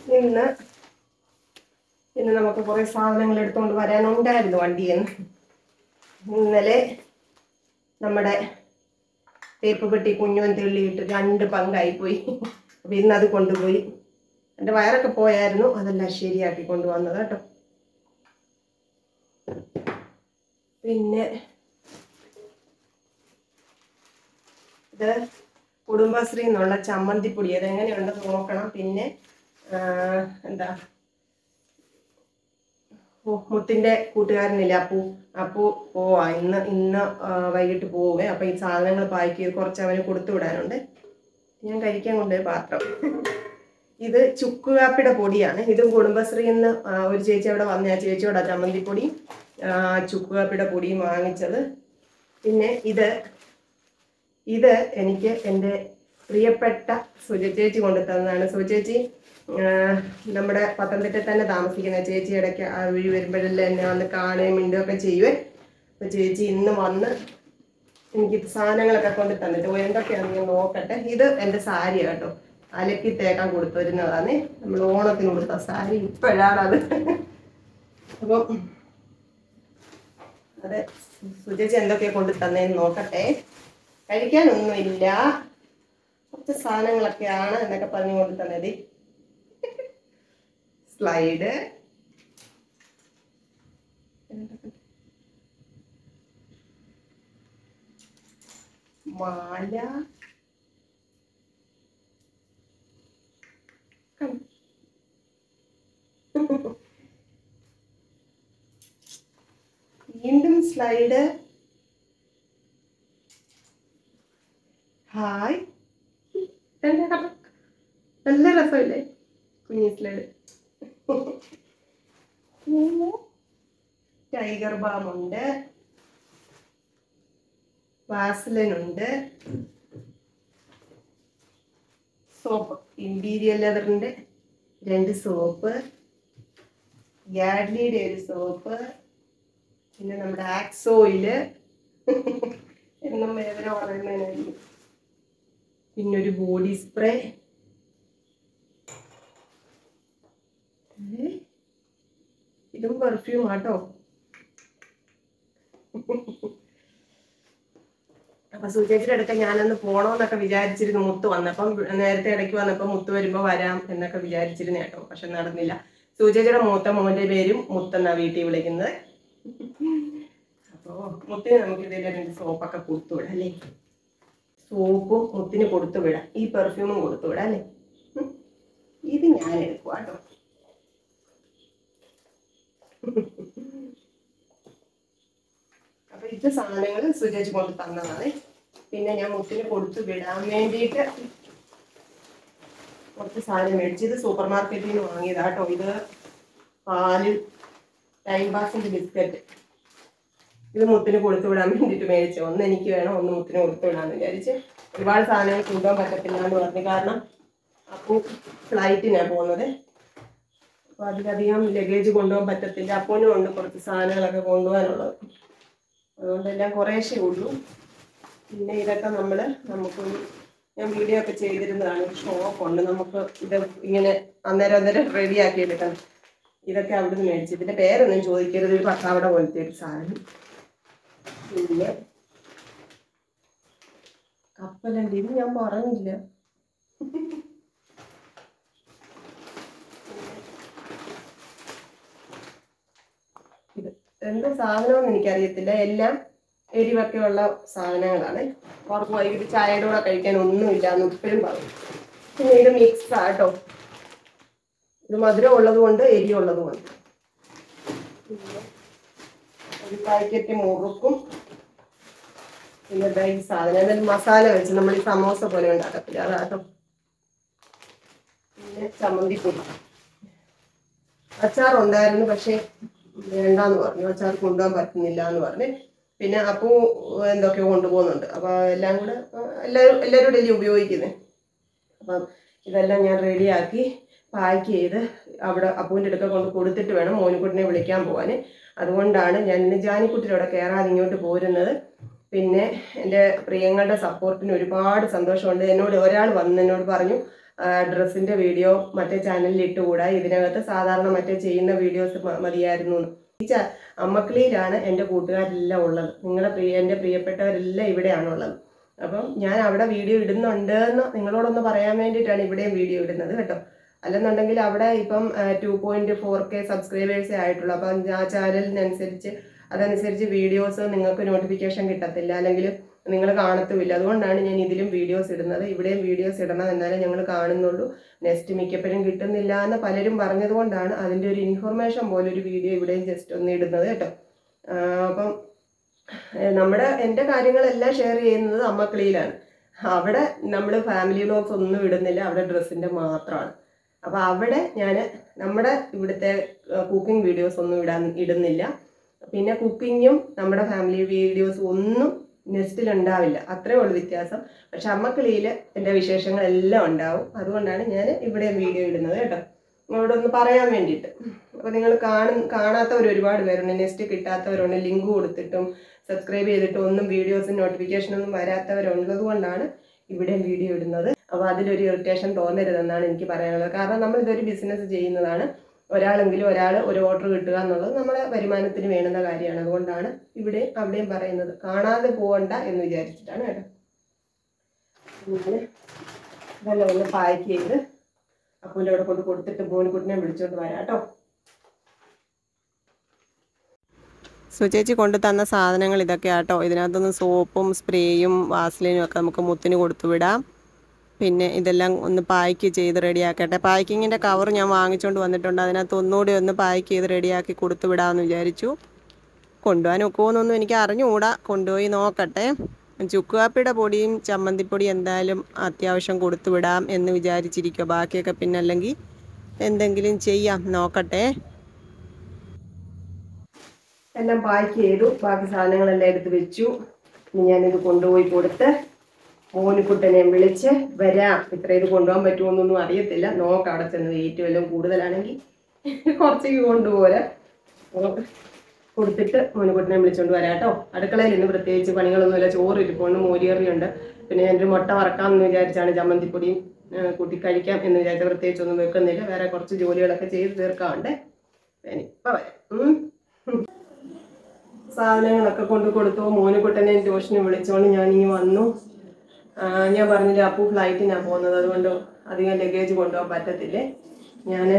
ഇന്ന് ഇന്ന് നമുക്ക് കുറേ സാധനങ്ങൾ എടുത്തുകൊണ്ട് വരാനുണ്ടായിരുന്നു വണ്ടിയിൽ നിന്ന് ഇന്നലെ നമ്മുടെ തേപ്പ് പെട്ടി കുഞ്ഞുവൻ തെള്ളിയിട്ട് രണ്ട് പങ്കായി പോയി അപ്പൊ ഇന്ന് അത് കൊണ്ടുപോയി എൻ്റെ വയറൊക്കെ പോയായിരുന്നു അതെല്ലാം ശരിയാക്കി കൊണ്ടുവന്നത് കേട്ടോ പിന്നെ ഇത് കുടുംബശ്രീ എന്നുള്ള ചമ്മന്തിപ്പൊടി അത് എങ്ങനെയുണ്ടെന്ന് നോക്കണം പിന്നെ ആ, എന്താ ഓ മുത്തിന്റെ കൂട്ടുകാരനില്ല അപ്പു അപ്പു പോവാ ഇന്ന് ഇന്ന് ആ, വൈകിട്ട് പോവേ അപ്പൊ ഈ സാധനങ്ങൾ പാക്ക് ചെയ്ത് കുറച്ച് അവന് കൊടുത്തു വിടാനുണ്ട് ഞാൻ കഴിക്കാൻ കൊണ്ടുപോയ പാത്രം ഇത് ചുക്ക് കാപ്പിയുടെ പൊടിയാണ് ഇതും കുടുംബശ്രീയിൽ നിന്ന് ആ, ഒരു ചേച്ചി അവിടെ വന്ന ആ ചേച്ചിയോടാ ചമ്മന്തിപ്പൊടി ആ, ചുക്ക് കാപ്പിയുടെ പൊടിയും വാങ്ങിച്ചത് പിന്നെ ഇത് ഇത് എനിക്ക് എൻ്റെ പ്രിയപ്പെട്ട സുജചേച്ചി കൊണ്ടു തന്നതാണ് സുജചേച്ചി നമ്മുടെ പത്തനംതിട്ടയിൽ തന്നെ താമസിക്കുന്ന ചേച്ചി ഇടയ്ക്ക് ആ വഴി വരുമ്പോഴെല്ലാം എന്നെ വന്ന് കാണുകയും മിണ്ടുകയൊക്കെ ചെയ്യുവേ അപ്പോൾ ചേച്ചി ഇന്ന് വന്ന് എനിക്ക് സാധനങ്ങളൊക്കെ കൊണ്ട് തന്നിട്ട് ഓ, എന്തൊക്കെയാണെന്ന് ഞാൻ നോക്കട്ടെ ഇത് എൻ്റെ സാരി കേട്ടോ അലക്കി തേക്കാൻ കൊടുത്തുവരുന്നതാണ് നമ്മൾ ഓണത്തിന് കൊടുത്ത സാരി ഇപ്പോഴാണത് അപ്പം അതെ സുജേച്ചി എന്തൊക്കെയാ കൊണ്ട് തന്നേന്ന് നോക്കട്ടെ കഴിക്കാനൊന്നുമില്ല കുറച്ച് സാധനങ്ങളൊക്കെയാണ് എന്നൊക്കെ പറഞ്ഞു കൊണ്ട് തന്നത് സ്ലൈഡ് മാല കണ്ടോ? വീണ്ടും സ്ലൈഡ് ഹായ് കണ്ടോ, കണ്ടോ? നല്ല രസമില്ലേ കുഞ്ഞി സ്ലൈഡ് ടൈഗർ ബാം ഉണ്ട് വാസലിൻ ഉണ്ട് സോപ്പ് ഇമ്പീരിയൽ ലെതറിന്റെ രണ്ട് സോപ്പ് യാഡ്ലിയുടെ ഒരു സോപ്പ് പിന്നെ നമ്മുടെ ആക്സോയില് എന്നും വേദന പറയുന്നതിനായിരിക്കും പിന്നെ ഒരു ബോഡി സ്പ്രേ ഇതും പെർഫ്യൂം ആട്ടോ അപ്പൊ സൂചേച്ചിയുടെ അടുക്ക ഞാനന്ന് പോണോന്നൊക്കെ വിചാരിച്ചിരുന്നു മുത്ത് വന്നപ്പം നേരത്തെ ഇടയ്ക്ക് വന്നപ്പോ മുത്ത് വരുമ്പോ വരാം എന്നൊക്കെ വിചാരിച്ചിരുന്നു കേട്ടോ പക്ഷെ നടന്നില്ല സൂചേച്ചിയുടെ മൂത്ത മോന്റെ പേരും മുത്തെന്നാ വീട്ടിൽ വിളിക്കുന്നത് അപ്പോ മുത്തിന് നമുക്ക് ഇതിലെ രണ്ട് സോപ്പൊക്കെ കൊടുത്തു വിടാം അല്ലേ സോപ്പും മുത്തിന് കൊടുത്തു വിടാം ഈ പെർഫ്യൂമും കൊടുത്തു വിടാം അല്ലേ ഉം. ഇത് ഞാൻ എടുക്കുക കേട്ടോ അപ്പൊ ഇത് സാധനങ്ങൾ സുജേജ് കൊണ്ട് തന്നതാണ് പിന്നെ ഞാൻ മുത്തിന് കൊടുത്തു വിടാൻ വേണ്ടിയിട്ട് കുറച്ച് സാധനം മേടിച്ചു ഇത് സൂപ്പർ മാർക്കറ്റിൽ നിന്ന് വാങ്ങിയതാ കേട്ടോ ഇത് പാല് ടൈം പാസിന്റെ ബിസ്ക്കറ്റ് ഇത് മുത്തിന് കൊടുത്തു വിടാൻ വേണ്ടിയിട്ട് മേടിച്ചു ഒന്ന് എനിക്ക് വേണം ഒന്ന് മുത്തിന് കൊടുത്തു വിടാന്ന് വിചാരിച്ച് ഒരുപാട് സാധനങ്ങൾ കൊണ്ടുപോകാൻ പറ്റത്തില്ല എന്ന് പറഞ്ഞു കാരണം അപ്പോൾ ഫ്ലൈറ്റിനാണ് പോകുന്നത് അപ്പോൾ അതിലധികം ലഗേജ് കൊണ്ടുപോകാൻ പറ്റത്തില്ല അപ്പോനും ഉണ്ട് കുറച്ച് സാധനങ്ങളൊക്കെ കൊണ്ടുപോകാനുള്ളത് അതുകൊണ്ടെല്ലാം കുറേശ്ശേ ഉള്ളൂ പിന്നെ ഇതൊക്കെ നമ്മൾ നമുക്കൊരു ഞാൻ വീഡിയോ ഒക്കെ ചെയ്തിരുന്നതാണ് ഒരു ഷോപ്പുണ്ട് നമുക്ക് ഇത് ഇങ്ങനെ അന്നേരം അന്നേരം റെഡിയാക്കി എടുക്കണം ഇതൊക്കെ അവിടുന്ന് മേടിച്ചു ഇതിന്റെ പേരൊന്നും ചോദിക്കരുത് ഒരു പട്ടാവട പോലത്തെ ഒരു സാധനം പിന്നെ കപ്പലുണ്ട് ഇത് ഞാൻ പറഞ്ഞില്ല ഇത് എന്ത് സാധനമെന്ന് എനിക്കറിയത്തില്ല എല്ലാം എരിവൊക്കെ ഉള്ള സാധനങ്ങളാണ് അവർക്ക് വൈകിട്ട് ചായയുടെ കൂടെ കഴിക്കാൻ ഒന്നുമില്ല എന്ന് ഇപ്പോഴും പറയും പിന്നെ ഇത് മിക്സ് ആട്ടോ ഇത് മധുരം ഉള്ളത് കൊണ്ട് എരി ഉള്ളത് കൊണ്ട് പിന്നെ ഒരു പാക്കറ്റ് മുറുക്കും പിന്നെ ദാ ഈ സാധനം അതിൽ മസാല വെച്ച് നമ്മൾ ഈ സമോസ പോലെ ഉണ്ടാക്കത്തില്ല അതാട്ടോ പിന്നെ ചമ്മന്തിപ്പൊടി അച്ചാർ ഉണ്ടായിരുന്നു പക്ഷെ വേണ്ടാന്ന് പറഞ്ഞു അച്ചാർ കൊണ്ടുപോകാൻ പറ്റുന്നില്ല എന്ന് പറഞ്ഞ് പിന്നെ അപ്പു എന്തൊക്കെയോ കൊണ്ടുപോകുന്നുണ്ട് അപ്പൊ എല്ലാം കൂടെ ആ, എല്ലാവരും എല്ലാവരും കൂടെ അല്ലേ ഉപയോഗിക്കുന്നത് അപ്പം ഇതെല്ലാം ഞാൻ റെഡിയാക്കി പാക്ക് ചെയ്ത് അവിടെ അപ്പൂൻ്റെ അടുക്ക കൊണ്ട് കൊടുത്തിട്ട് വേണം മോനിക്കുട്ടിനെ വിളിക്കാൻ പോകാൻ അതുകൊണ്ടാണ് ഞാൻ ഇന്ന് ജാനിക്കുട്ടിയുടെ കയറാതെ ഇങ്ങോട്ട് പോരുന്നത് പിന്നെ എൻ്റെ പ്രിയങ്ങളുടെ സപ്പോർട്ടിന് ഒരുപാട് സന്തോഷമുണ്ട് എന്നോട് ഒരാൾ വന്ന് എന്നോട് പറഞ്ഞു ഡ്രസ്സിൻ്റെ വീഡിയോ മറ്റേ ചാനലിൽ ഇട്ടുകൂടാ ഇതിനകത്ത് സാധാരണ മറ്റേ ചെയ്യുന്ന വീഡിയോസ് മതിയായിരുന്നു എന്ന്. ഈ ച അമ്മക്കിളിയിലാണ് എൻ്റെ കൂട്ടുകാരെല്ലാം ഉള്ളത് നിങ്ങളുടെ പ്രിയ എൻ്റെ പ്രിയപ്പെട്ടവരെല്ലാം ഇവിടെയാണുള്ളത് അപ്പം ഞാൻ അവിടെ വീഡിയോ ഇടുന്നുണ്ട് എന്ന് നിങ്ങളോടൊന്ന് പറയാൻ വേണ്ടിയിട്ടാണ് ഇവിടെയും വീഡിയോ ഇടുന്നത് കേട്ടോ അല്ലെന്നുണ്ടെങ്കിൽ അവിടെ ഇപ്പം ടു പോയിന്റ് ഫോർ കെ സബ്സ്ക്രൈബേഴ്സേ ആയിട്ടുള്ളൂ അപ്പം ആ ചാനലിനനുസരിച്ച് അതനുസരിച്ച് വീഡിയോസ് നിങ്ങൾക്ക് നോട്ടിഫിക്കേഷൻ കിട്ടത്തില്ല അല്ലെങ്കിൽ നിങ്ങൾ കാണത്തുമില്ല അതുകൊണ്ടാണ് ഞാൻ ഇതിലും വീഡിയോസ് ഇടുന്നത് ഇവിടെയും വീഡിയോസ് ഇടണം എന്നാലേ ഞങ്ങൾ കാണുന്നുള്ളൂ നെക്സ്റ്റ് മിക്കപ്പോഴും കിട്ടുന്നില്ല എന്ന് പലരും പറഞ്ഞതുകൊണ്ടാണ് അതിൻ്റെ ഒരു ഇൻഫർമേഷൻ പോലെ ഒരു വീഡിയോ ഇവിടെയും ജസ്റ്റ് ഒന്ന് ഇടുന്നത് കേട്ടോ ആ, അപ്പം ഏഹ് നമ്മുടെ എൻ്റെ കാര്യങ്ങളെല്ലാം ഷെയർ ചെയ്യുന്നത് അമ്മക്കിളിയിലാണ് അവിടെ നമ്മൾ ഫാമിലി വ്ലോഗ്സ് ഒന്നും ഇടുന്നില്ല അവിടെ ഡ്രസ്സിൻ്റെ മാത്രമാണ് അപ്പോൾ അവിടെ ഞാൻ നമ്മുടെ ഇവിടുത്തെ കുക്കിംഗ് വീഡിയോസ് ഒന്നും ഇടാൻ ഇടുന്നില്ല പിന്നെ കുക്കിങ്ങും നമ്മുടെ ഫാമിലി വീഡിയോസ് ഒന്നും നെക്സ്റ്റിൽ ഉണ്ടാവില്ല അത്രേ ഉള്ളൂ വ്യത്യാസം പക്ഷെ അമ്മക്കിളിയിൽ എൻ്റെ വിശേഷങ്ങളെല്ലാം ഉണ്ടാവും അതുകൊണ്ടാണ് ഞാൻ ഇവിടെ വീഡിയോ ഇടുന്നത് കേട്ടോ നിങ്ങളോട് ഒന്ന് പറയാൻ വേണ്ടിയിട്ട് അപ്പോൾ നിങ്ങൾ കാണും കാണാത്തവർ ഒരുപാട് പേരുണ്ട് നെക്സ്റ്റ് കിട്ടാത്തവരുണ്ട് ലിങ്ക് കൊടുത്തിട്ടും സബ്സ്ക്രൈബ് ചെയ്തിട്ടും ഒന്നും വീഡിയോസ് നോട്ടിഫിക്കേഷൻ ഒന്നും വരാത്തവരുള്ളത് കൊണ്ടാണ് ഇവിടെ വീഡിയോ ഇടുന്നത് അപ്പോൾ അതിലൊരു ഇറിറ്റേഷൻ തോന്നരുതെന്നാണ് എനിക്ക് പറയാനുള്ളത് കാരണം നമ്മൾ ഇതൊരു ബിസിനസ് ചെയ്യുന്നതാണ് ഒരാളെങ്കിലും ഒരാൾ ഒരു ഓർഡർ കിട്ടുക എന്നുള്ളത് നമ്മുടെ വരുമാനത്തിന് വേണ്ടുന്ന കാര്യമാണ് അതുകൊണ്ടാണ് ഇവിടെ അവിടെയും പറയുന്നത് കാണാതെ പോകണ്ട എന്ന് വിചാരിച്ചിട്ടാണ് കേട്ടോ അങ്ങനെ ഇതെല്ലാം ഒന്ന് പാക്ക് ചെയ്ത് അപ്പൂൻ്റെ അവിടെ കൊണ്ട് കൊടുത്തിട്ട് മോനിക്കുട്ടിനെ വിളിച്ചോണ്ട് വരാം കേട്ടോ സുചേച്ചി കൊണ്ട് തന്ന സാധനങ്ങൾ ഇതൊക്കെ ആട്ടോ ഇതിനകത്തുനിന്ന് സോപ്പും സ്പ്രേയും വാസ്ലിനും ഒക്കെ നമുക്ക് മുത്തിന് കൊടുത്തു വിടാം പിന്നെ ഇതെല്ലാം ഒന്ന് പായ്ക്ക് ചെയ്ത് റെഡിയാക്കട്ടെ പാക്കിങ്ങിൻ്റെ കവർ ഞാൻ വാങ്ങിച്ചുകൊണ്ട് വന്നിട്ടുണ്ട് അതിനകത്ത് ഒന്നുകൂടി ഒന്ന് പാക്ക് ചെയ്ത് റെഡിയാക്കി കൊടുത്തു വിടാമെന്ന് വിചാരിച്ചു കൊണ്ടുപോകാൻ ഒക്കുമെന്നൊന്നും എനിക്ക് അറിഞ്ഞുകൂടാ കൊണ്ടുപോയി നോക്കട്ടെ ചുക്കുകാപ്പിയുടെ പൊടിയും ചമ്മന്തിപ്പൊടിയും എന്തായാലും അത്യാവശ്യം കൊടുത്തു വിടാം എന്ന് വിചാരിച്ചിരിക്കുക ബാക്കിയൊക്കെ പിന്നെ അല്ലെങ്കിൽ എന്തെങ്കിലും ചെയ്യാം നോക്കട്ടെ എല്ലാം പാക്ക് ചെയ്തു ബാക്കി സാധനങ്ങളെല്ലാം എടുത്ത് വെച്ചു ഇനി ഞാനിത് കൊണ്ടുപോയി കൊടുത്ത് മോനിക്കുട്ടനെ വിളിച്ച് വരാം ഇത്ര ഇത് കൊണ്ടുപോകാൻ പറ്റുമോന്നൊന്നും അറിയത്തില്ല നോക്കാം അവിടെ ചെന്ന് വെയിറ്റ് വല്ലതും കൂടുതലാണെങ്കിൽ കുറച്ചേക്ക് കൊണ്ടുപോരാ അപ്പോൾ കൊടുത്തിട്ട് മോനിക്കുട്ടനെ വിളിച്ചോണ്ട് വരാം കേട്ടോ അടുക്കളയിൽ ഇന്ന് പ്രത്യേകിച്ച് പണികളൊന്നുമില്ല ചോറ് ഇരിപ്പുണ്ട് മോരിയറിയുണ്ട് പിന്നെ ഞാനൊരു മുട്ട വറക്കാം എന്ന് വിചാരിച്ചാണ് ചമ്മന്തിപ്പൊടിയും ആ, കൂട്ടി കഴിക്കാം എന്ന് വിചാരിച്ച പ്രത്യേകിച്ച് ഒന്നും വെക്കുന്നില്ല വേറെ കുറച്ച് ജോലികളൊക്കെ ചെയ്ത് തീർക്കാറുണ്ട് ഇപ്പം വരാം ഉം. സാധനങ്ങളൊക്കെ കൊണ്ട് കൊടുത്തു മോനുകുട്ടനെ ട്യൂഷന് വിളിച്ചോണ്ട് ഞാൻ ഇനി വന്നു ആ, ഞാൻ പറഞ്ഞില്ല അപ്പു ഫ്ലൈറ്റിനാണ് പോകുന്നത് അതുകൊണ്ട് അധികം ലഗേജ് കൊണ്ടുപോകാൻ പറ്റത്തില്ലേ ഞാൻ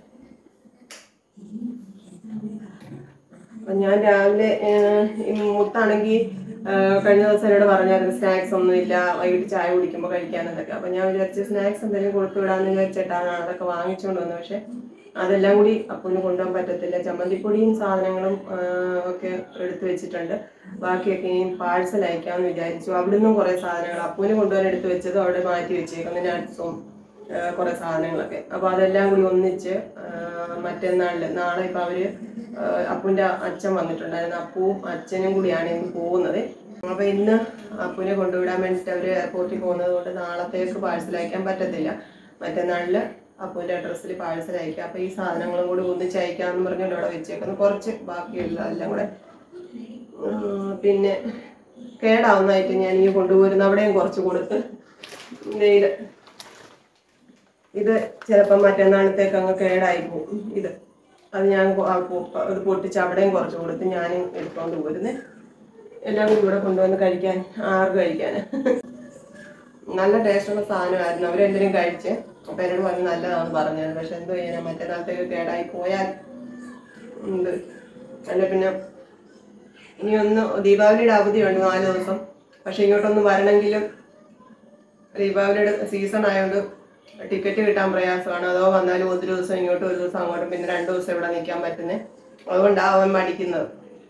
ഞാൻ രാവിലെ ആ, ഈ മുത്താണെങ്കിൽ കഴിഞ്ഞ ദിവസം എന്നോട് പറഞ്ഞായിരുന്നു സ്നാക്സ് ഒന്നുമില്ല വൈകിട്ട് ചായ കുടിക്കുമ്പോൾ കഴിക്കാനെന്നൊക്കെ അപ്പം ഞാൻ വിചാരിച്ചു സ്നാക്സ് എന്തെങ്കിലും കൊടുത്തു വിടാമെന്ന് വിചാരിച്ചിട്ടാണ് അതൊക്കെ വാങ്ങിച്ചുകൊണ്ട് വന്നത് പക്ഷേ അതെല്ലാം കൂടി അപ്പൂന് കൊണ്ടുപോകാൻ പറ്റത്തില്ല ചമ്മന്തിപ്പൊടിയും സാധനങ്ങളും ആ, ഒക്കെ എടുത്തു വെച്ചിട്ടുണ്ട് ബാക്കിയൊക്കെ ഇനി പാഴ്സൽ അയക്കാമെന്ന് വിചാരിച്ചു അവിടുന്നും കുറേ സാധനങ്ങൾ അപ്പൂന് കൊണ്ടുപോകാൻ എടുത്തു വെച്ചത് അവിടെ മാറ്റി വെച്ചേക്കുന്നു നട്ട്സും കുറേ സാധനങ്ങളൊക്കെ അപ്പോൾ അതെല്ലാം കൂടി ഒന്നിച്ച് ആ, മറ്റന്നാളിൽ നാളെ ഇപ്പോൾ അവർ അപ്പൂൻ്റെ അച്ഛൻ വന്നിട്ടുണ്ടായിരുന്നു അപ്പവും അച്ഛനും കൂടിയാണ് ഇന്ന് പോകുന്നത് അപ്പോൾ ഇന്ന് അപ്പൂനെ കൊണ്ടുവിടാൻ വേണ്ടിയിട്ട് അവർ എയർപോർട്ടിൽ പോകുന്നത് കൊണ്ട് നാളത്തേക്ക് പാഴ്സൽ അയക്കാൻ പറ്റത്തില്ല മറ്റന്നാളിൽ അപ്പൂൻ്റെ അഡ്രസ്സിൽ പാഴ്സൽ അയക്കാം അപ്പോൾ ഈ സാധനങ്ങളും കൂടി ഒന്നിച്ച് അയക്കാമെന്ന് പറഞ്ഞുകൊണ്ട് അവിടെ വെച്ചേക്കുന്നു കുറച്ച് ബാക്കിയുള്ള എല്ലാം കൂടെ ഉം, പിന്നെ കേടാവുന്നതായിട്ട് ഞാൻ ഈ കൊണ്ടുപോരുന്ന അവിടെയും കുറച്ച് കൊടുത്ത് ദേ ഇത് ഇത് ചിലപ്പം മറ്റന്നാളത്തേക്ക് അങ്ങ് കേടായി പോകും ഇത് അത് ഞാൻ കൊ- ആ പൊ- ഇത് പൊട്ടിച്ച് അവിടെയും കുറച്ച് കൊടുത്ത് ഞാനും എടുത്തോണ്ട് പോരുന്നേ എല്ലാം കൂടി ഇവിടെ കൊണ്ടുവന്ന് കഴിക്കാൻ ആർക്ക് കഴിക്കാൻ നല്ല ടേസ്റ്റുള്ള സാധനമായിരുന്നു അവരെന്തെങ്കിലും കഴിച്ച് അപ്പം എന്നോട് പറഞ്ഞ് നല്ലതാണെന്ന് പറഞ്ഞത് പക്ഷെ എന്തോ ചെയ്യാനാ മറ്റന്നാളത്തേക്ക് കേടായി പോയാൽ ഉണ്ട് അല്ല പിന്നെ ഇനി ഒന്ന് ദീപാവലിയുടെ അവധിയുണ്ട് നാല് ദിവസം പക്ഷെ ഇങ്ങോട്ടൊന്ന് വരണമെങ്കിലും ദീപാവലിയുടെ സീസൺ ആയതുകൊണ്ട് ടിക്കറ്റ് കിട്ടാൻ പ്രയാസമാണ് അതോ വന്നാലും ഒരു ദിവസം ഇങ്ങോട്ടും ഒരു ദിവസം അങ്ങോട്ടും പിന്നെ രണ്ട് ദിവസം ഇവിടെ നിൽക്കാൻ പറ്റുന്നത് അതുകൊണ്ടാണ് അവൻ മടിക്കുന്നത്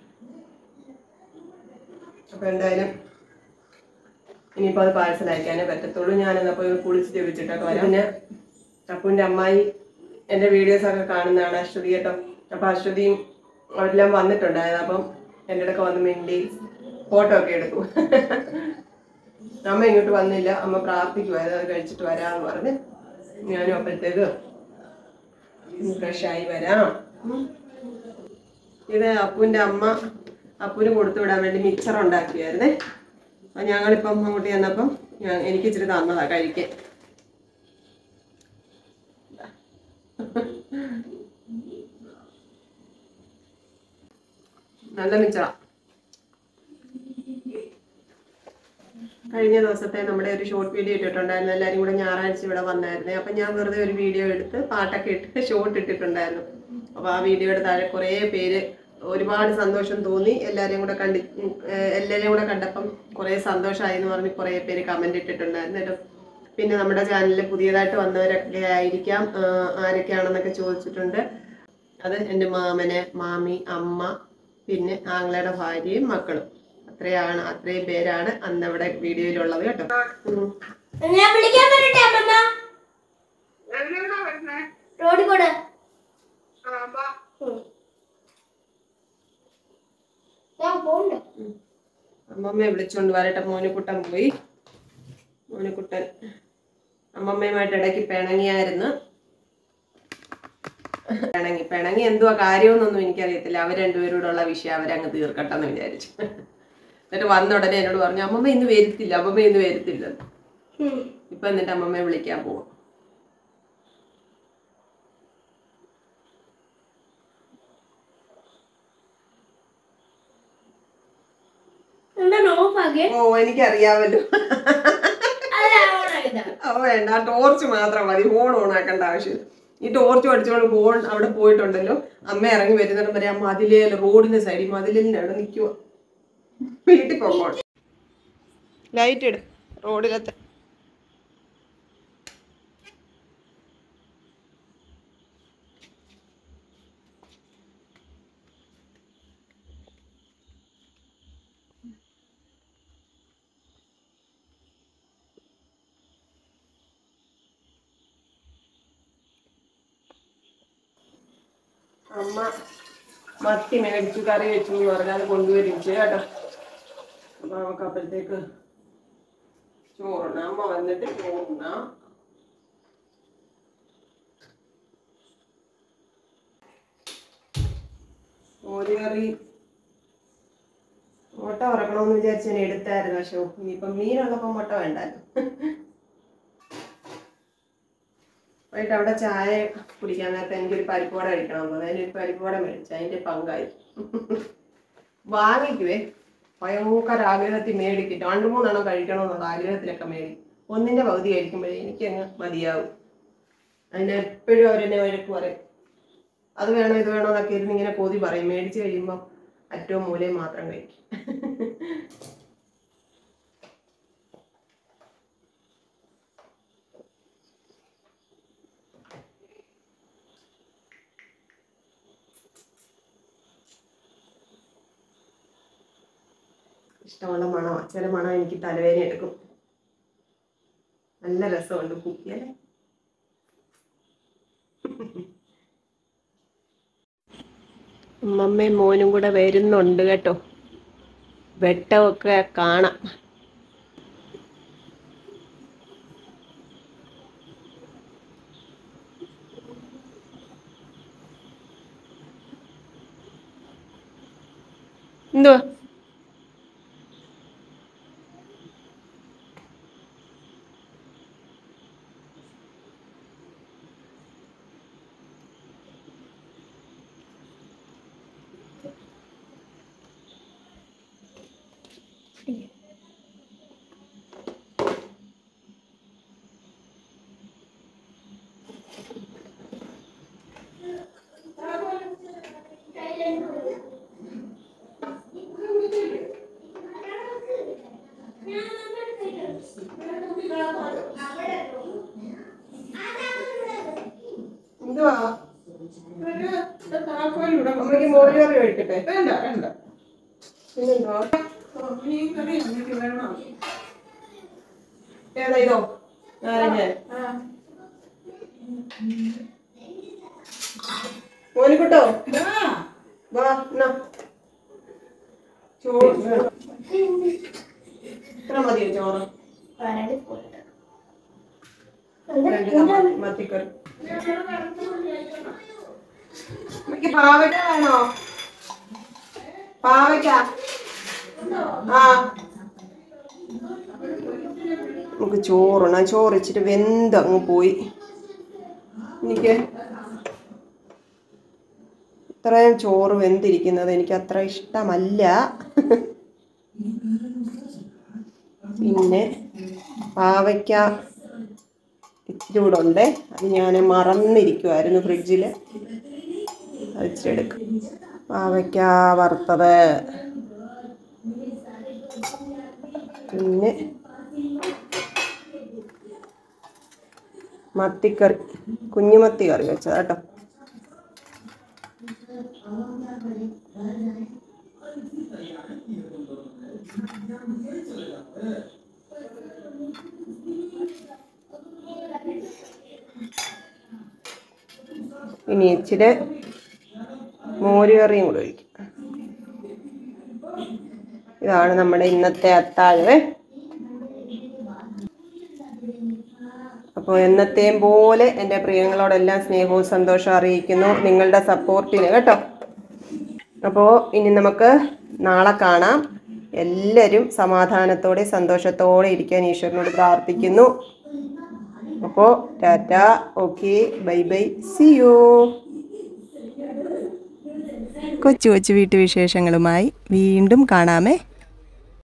അപ്പൊ എന്തായാലും ഇനിയിപ്പോൾ അത് പാഴ്സൽ അയക്കാനേ പറ്റത്തുള്ളൂ ഞാനപ്പോൾ കുളിച്ച് ജപിച്ചിട്ടൊക്കെ വരാം പിന്നെ അപ്പൂൻ്റെ അമ്മായി എൻ്റെ വീഡിയോസ് ഒക്കെ കാണുന്നതാണ് അശ്വതി കേട്ടോ അപ്പോൾ അശ്വതിയും അവരെല്ലാം വന്നിട്ടുണ്ടായിരുന്നു അപ്പം എൻ്റെ അടുക്ക വന്ന് മിണ്ടി ഫോട്ടോ ഒക്കെ എടുത്തു അമ്മ ഇങ്ങോട്ട് വന്നില്ല അമ്മ പ്രാർത്ഥിക്കുമായിരുന്നു അത് കഴിച്ചിട്ട് വരാമെന്ന് പറഞ്ഞ് ഞാനും അപ്പോഴത്തേക്ക് ഫ്രഷായി വരാം ഉം. ഇത് അപ്പൂൻ്റെ അമ്മ അപ്പൂന് കൊടുത്തു വിടാൻ വേണ്ടി മിച്ചർ ഉണ്ടാക്കിയായിരുന്നേ അപ്പം ഞങ്ങളിപ്പം അങ്ങോട്ട് ചെന്നപ്പം ഞാൻ എനിക്ക് ഇച്ചിരി തന്നതാ കഴിക്കാൻ നല്ല മിച്ചറ കഴിഞ്ഞ ദിവസത്തെ നമ്മുടെ ഒരു ഷോർട്ട് വീഡിയോ ഇട്ടിട്ടുണ്ടായിരുന്നു എല്ലാവരും കൂടെ ഞായറാഴ്ച ഇവിടെ വന്നായിരുന്നേ അപ്പം ഞാൻ വെറുതെ ഒരു വീഡിയോ എടുത്ത് പാട്ടൊക്കെ ഇട്ട് ഷോർട്ട് ഇട്ടിട്ടുണ്ടായിരുന്നു അപ്പോൾ ആ വീഡിയോയുടെ താഴെ കുറേ പേര് ഒരുപാട് സന്തോഷം തോന്നി എല്ലാവരെയും കൂടെ കണ്ടി ഉം, ഏഹ് എല്ലാവരെയും കൂടെ കണ്ടപ്പം കുറേ സന്തോഷമായി എന്ന് പറഞ്ഞ് കുറേ പേര് കമന്റ് ഇട്ടിട്ടുണ്ടായിരുന്നു കേട്ടോ പിന്നെ നമ്മുടെ ചാനലിൽ പുതിയതായിട്ട് വന്നവരൊക്കെ ആയിരിക്കാം ആഹ് ആരൊക്കെയാണെന്നൊക്കെ ചോദിച്ചിട്ടുണ്ട് അത് എൻ്റെ മാമന് മാമി അമ്മ പിന്നെ ആങ്ങളയുടെ ഭാര്യയും മക്കളും അത്രയാണ് അത്രയും പേരാണ് അന്ന് അവിടെ വീഡിയോയിലുള്ളത് കേട്ടോ ഉം. ഞാൻ വിളിക്കാൻ വരട്ടെ അമ്മമ്മ റോഡിൽ കൂടെ ഞാൻ പോണ്ട അമ്മമ്മയെ വിളിച്ചോണ്ട് വരട്ടെ മോനുകുട്ടൻ പോയി മോനുകുട്ടൻ അമ്മമ്മയുമായിട്ട് ഇടയ്ക്ക് പിണങ്ങിയായിരുന്നു പിണങ്ങി പിണങ്ങി എന്തുവാ കാര്യമെന്നൊന്നും എനിക്കറിയത്തില്ല അവർ രണ്ടുപേരോടുള്ള വിഷയം അവരങ്ങ് തീർക്കട്ടെ എന്ന് വിചാരിച്ചു എന്നിട്ട് വന്ന ഉടനെ എന്നോട് പറഞ്ഞു അമ്മമ്മ ഇന്ന് വരുത്തില്ല അമ്മമ്മ ഇന്ന് വരുത്തില്ല ഇപ്പൊ എന്നിട്ട് അമ്മമ്മയെ വിളിക്കാൻ പോവാം എന്താണ് ഓഫ് ആക്കിയ ഓ എനിക്കറിയാമല്ലോ അല്ല ഓൺ ആയതാ ഓ വേണ്ട ആ ടോർച്ച് മാത്രം മതി ഫോൺ ഓൺ ആക്കേണ്ട ആവശ്യം ഈ ടോർച്ച് പഠിച്ചോണ്ട് ഫോൺ അവിടെ പോയിട്ടുണ്ടല്ലോ അമ്മ ഇറങ്ങി വരുന്നിടം വരെ ആ മതിലേ റോഡിന്റെ സൈഡിൽ മതിലിന്റെ അവിടെ നിൽക്കുക വീട്ടിൽ പോകണം ലൈറ്റ് ഇട് റോഡിലത്തെ അമ്മ മത്തി മേടിച്ചു കറി വെച്ചു എന്ന് പറഞ്ഞാൽ അത് കൊണ്ടുവരിച്ചു കേട്ടോ അപ്പൊ നമുക്ക് അപ്പോഴത്തേക്ക് ചോറുണ്ണ അമ്മ വന്നിട്ട് ചോറുണ്ണ മോര് കറി മുട്ട വറക്കണമെന്ന് വിചാരിച്ച് ഞാൻ എടുത്തായിരുന്നു പക്ഷെ ഇനിയിപ്പം മീനുള്ളപ്പോൾ മുട്ട വേണ്ടല്ലോ വൈകിട്ട് അവിടെ ചായ കുടിക്കാൻ നേരത്തെ എനിക്കൊരു പരിപ്പോട കഴിക്കണം എന്ന് തോന്നി അതിനൊരു പരിപ്പോട മേടിച്ചു അതിന്റെ പങ്കായി വാങ്ങിക്കുവേ ഭയങ്കര ആഗ്രഹത്തിൽ മേടിക്കും രണ്ടു മൂന്നെണ്ണം കഴിക്കണമെന്നുള്ള ആഗ്രഹത്തിലൊക്കെ മേടിക്കും ഒന്നിന്റെ പകുതി കഴിക്കുമ്പോഴേ എനിക്കങ്ങ് മതിയാവും അതിന് എപ്പോഴും അവരെന്നെ വഴക്ക് പറയും അത് വേണോ ഇത് വേണോ എന്നൊക്കെ ഇരുന്ന് ഇങ്ങനെ കൊതി പറയും മേടിച്ച് കഴിയുമ്പോൾ അറ്റവും മൂലയും മാത്രം കഴിക്കും ഇഷ്ടമുള്ള മണമാണ് ചില മണം എനിക്ക് തലവേദന എടുക്കും നല്ല രസമുണ്ട് കുക്കി അല്ലേ അമ്മമ്മയും മോനും കൂടെ വരുന്നുണ്ട് കേട്ടോ വെട്ടമൊക്കെ കാണാം എന്തുവാ എന്തുവാ അമ്മയ്ക്ക് മോര് കറി കഴിക്കട്ടെ വേണ്ട വേണ്ട പിന്നെന്തുവാ മീൻ കറി അമ്മയ്ക്ക് വേണം ഏതാ ഇതോ നാരങ്ങ മോനിക്കുട്ടോ ഇതാ വാ എന്നാ ചോറ് ഇത്ര മതിയോ ചോറ് വരാടി പോയിട്ട് രണ്ട് തവണ മത്തിക്കറി എനിക്ക് പാവയ്ക്ക വേണോ പാവയ്ക്ക ആ നമുക്ക് ചോറുണ്ണ ചോറ് ഇച്ചിരി വെന്ത് അങ്ങ് പോയി എനിക്ക് ഇത്രയും ചോറ് വെന്തിരിക്കുന്നത് എനിക്ക് അത്ര ഇഷ്ടമല്ല പിന്നെ പാവയ്ക്ക ഇച്ചിരി കൂടെ ഉണ്ട് അത് ഞാൻ മറന്നിരിക്കുമായിരുന്നു ഫ്രിഡ്ജിൽ അത് ഇച്ചിരി എടുക്കും പാവയ്ക്ക വറുത്തത് പിന്നെ മത്തിക്കറി കുഞ്ഞുമത്തി കറി വെച്ചത് കേട്ടോ ഇനി ഇച്ചിരി മോര് കറിയും കൂടെ ഒഴിക്കും ഇതാണ് നമ്മുടെ ഇന്നത്തെ അത്താഴവേ അപ്പോൾ എന്നത്തെയും പോലെ എൻ്റെ പ്രിയങ്ങളോടെല്ലാം സ്നേഹവും സന്തോഷവും അറിയിക്കുന്നു നിങ്ങളുടെ സപ്പോർട്ടിന് കേട്ടോ അപ്പോൾ ഇനി നമുക്ക് നാളെ കാണാം എല്ലാവരും സമാധാനത്തോടെ സന്തോഷത്തോടെ ഇരിക്കാൻ ഈശ്വരനോട് പ്രാർത്ഥിക്കുന്നു അപ്പോൾ tata okay bye bye see you കൊച്ചു കൊച്ചു വീട്ടുവിശേഷങ്ങളുമായി വീണ്ടും കാണാമേ